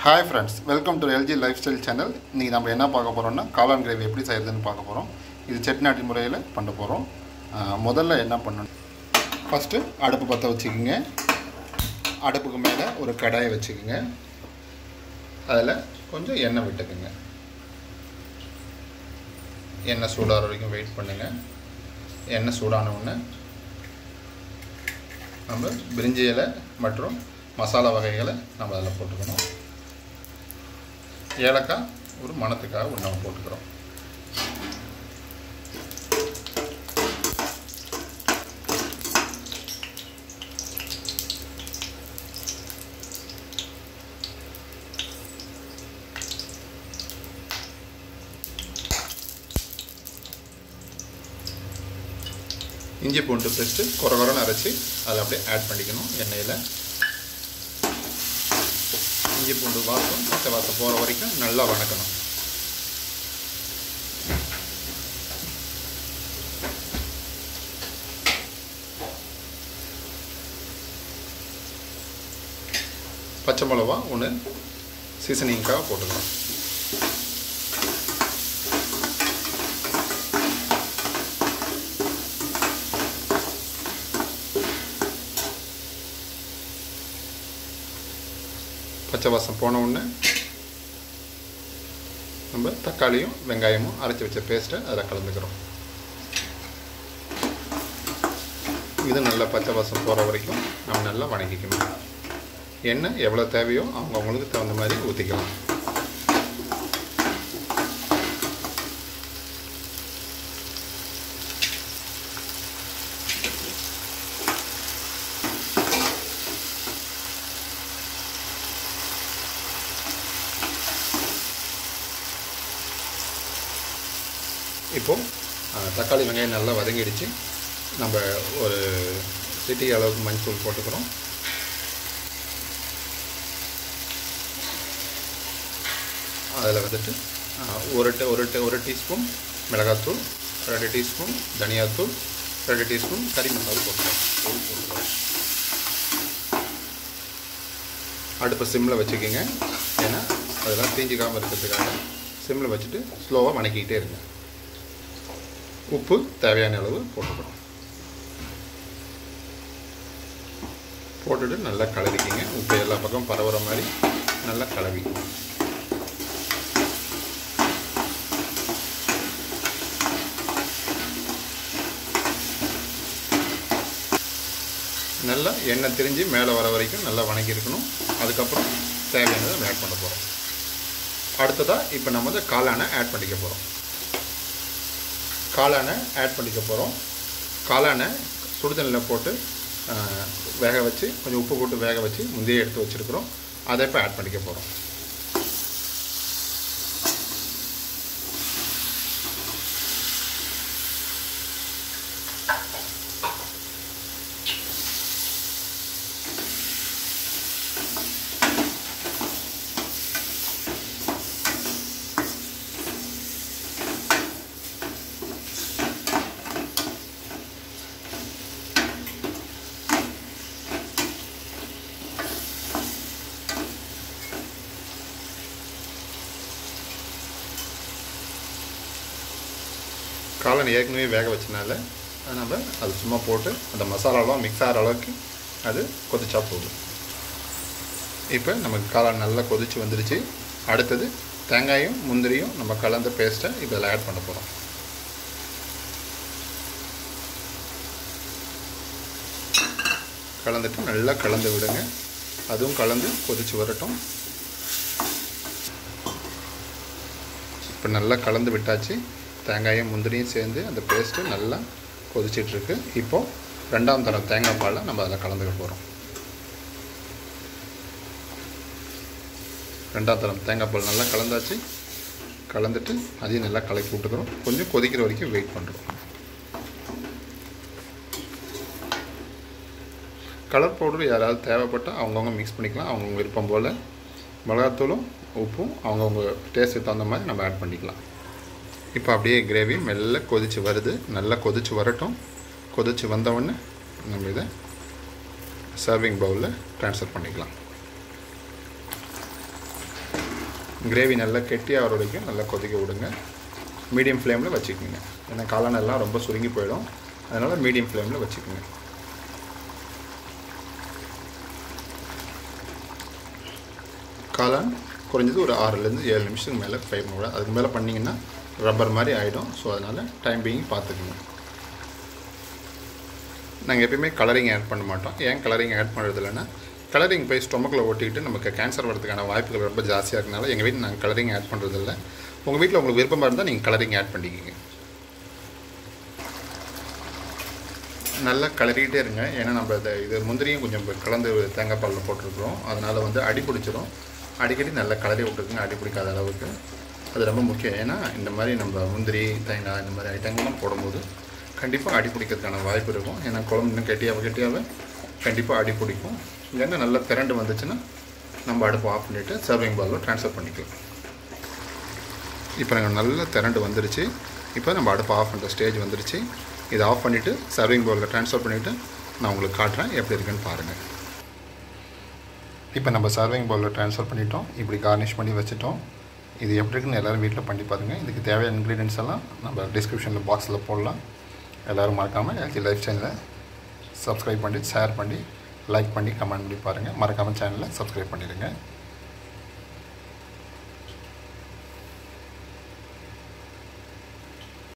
hi friends welcome to LG lifestyle channel இன்றைக்கி நம்ம என்ன பார்க்க போகிறோம்னா காளான் கிரேவி எப்படி செய்கிறதுன்னு பார்க்க போகிறோம் இது செட்டிநாட்டி முறையில் பண்ண போகிறோம் முதல்ல என்ன பண்ணணும் ஃபஸ்ட்டு அடுப்பு பற்ற வச்சுக்கோங்க அடுப்புக்கு மேலே ஒரு கடாயை வச்சுக்கோங்க அதில் கொஞ்சம் எண்ணெய் விட்டுக்குங்க எண்ணெய் சூடாகிற வரைக்கும் வெயிட் பண்ணுங்கள் எண்ணெய் சூடான உடனே நம்ம பிரிஞ்சி இலை மற்றும் மசாலா வகைகளை நம்ம அதில் போட்டுக்கணும் ஏலக்காய் ஒரு மணத்துக்காக ஒன்று நம்ம போட்டுக்கிறோம் இஞ்சி பூண்டு பேஸ்ட்டு குறை குறைன்னு அரைச்சி அதை அப்படியே ஆட் பண்ணிக்கணும் எண்ணெயில் இஞ்சி பூண்டு வாசம் பச்சை வாசம் போகிற வரைக்கும் நல்லா வணக்கணும் பச்சை மிளவா ஒன்று சீசனிங்காக போட்டுக்கலாம் பச்சை வாசம் போன உடனே நம்ம தக்காளியும் வெங்காயமும் அரைச்சி வச்ச பேஸ்ட்டை அதில் கலந்துக்கிறோம் இது நல்லா பச்சை வாசம் போகிற வரைக்கும் நம்ம நல்லா வணங்கிக்கணும் எண்ணெய் எவ்வளோ தேவையோ அவங்கவுங்களுக்கு தகுந்த மாதிரி ஊற்றிக்கலாம் இப்போது தக்காளி வெங்காயம் நல்லா வதங்கிடுச்சு நம்ம ஒரு சிட்டி அளவுக்கு மஞ்சள் போட்டுக்கிறோம் அதில் வந்துட்டு ஒரு ட ஒரு ட ஒரு டீஸ்பூன் மிளகாத்தூள் ரெண்டு டீஸ்பூன் தனியாத்தூள் ரெண்டு டீஸ்பூன் கறி மசாலா போட்டுக்கிறோம் போட்டுக்கிறோம் அடுப்பை சிம்மில் வச்சுக்கோங்க ஏன்னா அதெல்லாம் தீஞ்சிக்காமல் இருக்கிறதுக்காக சிம்மில் வச்சுட்டு ஸ்லோவாக வணக்கிக்கிட்டே இருங்க உப்பு தேவையான அளவு போட்டுக்கிறோம் போட்டுட்டு நல்லா கலவிக்கிங்க உப்பு எல்லா பக்கம் பரவுற மாதிரி நல்லா கலவி நல்லா எண்ணெய் திரிஞ்சு மேலே வர வரைக்கும் நல்லா வணங்கியிருக்கணும் அதுக்கப்புறம் தேவையானதை ஆட் பண்ண போகிறோம் அடுத்ததாக இப்போ நம்ம வந்து காளானை ஆட் பண்ணிக்க போகிறோம் காளானை ஆட் பண்ணிக்க போகிறோம் காளானை சுடுதண்ணில் போட்டு வேக வச்சு கொஞ்சம் உப்பு போட்டு வேக வச்சு முந்தைய எடுத்து வச்சுருக்குறோம் அதை இப்போ ஆட் பண்ணிக்க போகிறோம் காளான் ஏற்கனவே வேக வச்சனால நம்ம அது சும்மா போட்டு அந்த மசாலாலாம் மிக்ஸ் ஆகிற அளவுக்கு அது கொதிச்சா போதும் இப்போ நமக்கு காளான் நல்லா கொதித்து வந்துடுச்சு அடுத்தது தேங்காயும் முந்திரியும் நம்ம கலந்த பேஸ்ட்டை இதில் ஆட் பண்ண போகிறோம் கலந்துட்டு நல்லா கலந்து விடுங்க அதுவும் கலந்து கொதித்து வரட்டும் இப்போ நல்லா கலந்து விட்டாச்சு தேங்காயும் முந்திரியும் சேர்ந்து அந்த பேஸ்ட்டு நல்லா கொதிச்சிட்ருக்கு இப்போது ரெண்டாம் தரம் தேங்காய் பாலை நம்ம அதில் கலந்துக்க போகிறோம் ரெண்டாம் தரம் தேங்காய் பால் நல்லா கலந்தாச்சு கலந்துட்டு அதையும் நல்லா கலக்கி விட்டுக்கிறோம் கொஞ்சம் கொதிக்கிற வரைக்கும் வெயிட் பண்ணுறோம் கலர் பவுடர் யாராவது தேவைப்பட்டால் அவங்கவுங்க மிக்ஸ் பண்ணிக்கலாம் அவங்கவுங்க விருப்பம் போல் மிளகாத்தூளும் உப்பும் அவங்கவுங்க டேஸ்ட்டுக்கு தகுந்த மாதிரி நம்ம ஆட் பண்ணிக்கலாம் இப்போ அப்படியே கிரேவி மெல்ல கொதித்து வருது நல்லா கொதித்து வரட்டும் கொதித்து வந்தவுடனே நம்ம இதை சர்விங் பவுலில் ட்ரான்ஸ்ஃபர் பண்ணிக்கலாம் கிரேவி நல்லா கெட்டியாக வர வரைக்கும் நல்லா கொதிக்க விடுங்க மீடியம் ஃப்ளேமில் வச்சுக்கோங்க ஏன்னா காளான் எல்லாம் ரொம்ப சுருங்கி போயிடும் அதனால் மீடியம் ஃப்ளேமில் வச்சுக்கோங்க காளான் குறைஞ்சது ஒரு ஆறுலேருந்து ஏழு நிமிஷத்துக்கு மேலே ஃப்ரை பண்ண அதுக்கு மேலே பண்ணிங்கன்னா ரப்பர் மாதிரி ஆகிடும் ஸோ அதனால் டைம் பீயிங் பார்த்துக்குங்க நாங்கள் எப்பயுமே கலரிங் ஆட் பண்ண மாட்டோம் ஏன் கலரிங் ஆட் பண்ணுறது இல்லைன்னா கலரிங் போய் ஸ்டொமக்கில் ஓட்டிக்கிட்டு நமக்கு கேன்சர் வரதுக்கான வாய்ப்புகள் ரொம்ப ஜாஸ்தியாக இருக்கனால எங்கள் வீட்டில் நாங்கள் கலரிங் ஆட் பண்ணுறது இல்லை உங்கள் வீட்டில் உங்களுக்கு விருப்பமாக இருந்தால் நீங்கள் கலரிங் ஆட் பண்ணிக்கிங்க நல்லா கலரிக்கிட்டே இருங்க ஏன்னா நம்ம இதை இது முந்திரியும் கொஞ்சம் கலந்து தேங்காய் பாலில் போட்டிருக்கிறோம் அதனால் வந்து அடி பிடிச்சிரும் அடிக்கடி நல்லா கலரி விட்டுருக்குங்க அடி பிடிக்காத அளவுக்கு அது ரொம்ப முக்கியம் ஏன்னா இந்த மாதிரி நம்ம முந்திரி தேங்காய் இந்த மாதிரி ஐட்டங்கள்லாம் போடும்போது கண்டிப்பாக அடி பிடிக்கிறதுக்கான வாய்ப்பு இருக்கும் ஏன்னா குழம்பு இன்னும் கெட்டியாக கெட்டியாகவே கண்டிப்பாக அடி பிடிக்கும் இல்லைன்னா நல்லா திரண்டு வந்துச்சுன்னா நம்ம அடுப்பு ஆஃப் பண்ணிவிட்டு சர்விங் பாலில் ட்ரான்ஸ்ஃபர் பண்ணிக்கலாம் இப்போ நாங்கள் நல்லா திரண்டு வந்துருச்சு இப்போ நம்ம அடுப்பு ஆஃப் பண்ணுற ஸ்டேஜ் வந்துருச்சு இதை ஆஃப் பண்ணிவிட்டு சர்விங் பவுலில் ட்ரான்ஸ்ஃபர் பண்ணிவிட்டு நான் உங்களுக்கு காட்டுறேன் எப்படி இருக்குன்னு பாருங்கள் இப்போ நம்ம சர்விங் பவுலில் ட்ரான்ஸ்ஃபர் பண்ணிட்டோம் இப்படி கார்னிஷ் பண்ணி வச்சுட்டோம் இது எப்படி இருக்குன்னு எல்லோரும் வீட்டில் பண்ணி பாருங்கள் இதுக்கு தேவையான இன்க்ரீடியன்ஸ் எல்லாம் நம்ம டிஸ்கிரிப்ஷனில் பாக்ஸில் போடலாம் எல்லோரும் மறக்காமல் எல்ஜி லைஃப் சேனலை சப்ஸ்கிரைப் பண்ணி ஷேர் பண்ணி லைக் பண்ணி கமெண்ட் பண்ணி பாருங்கள் மறக்காமல் சேனலை சப்ஸ்கிரைப் பண்ணிடுங்க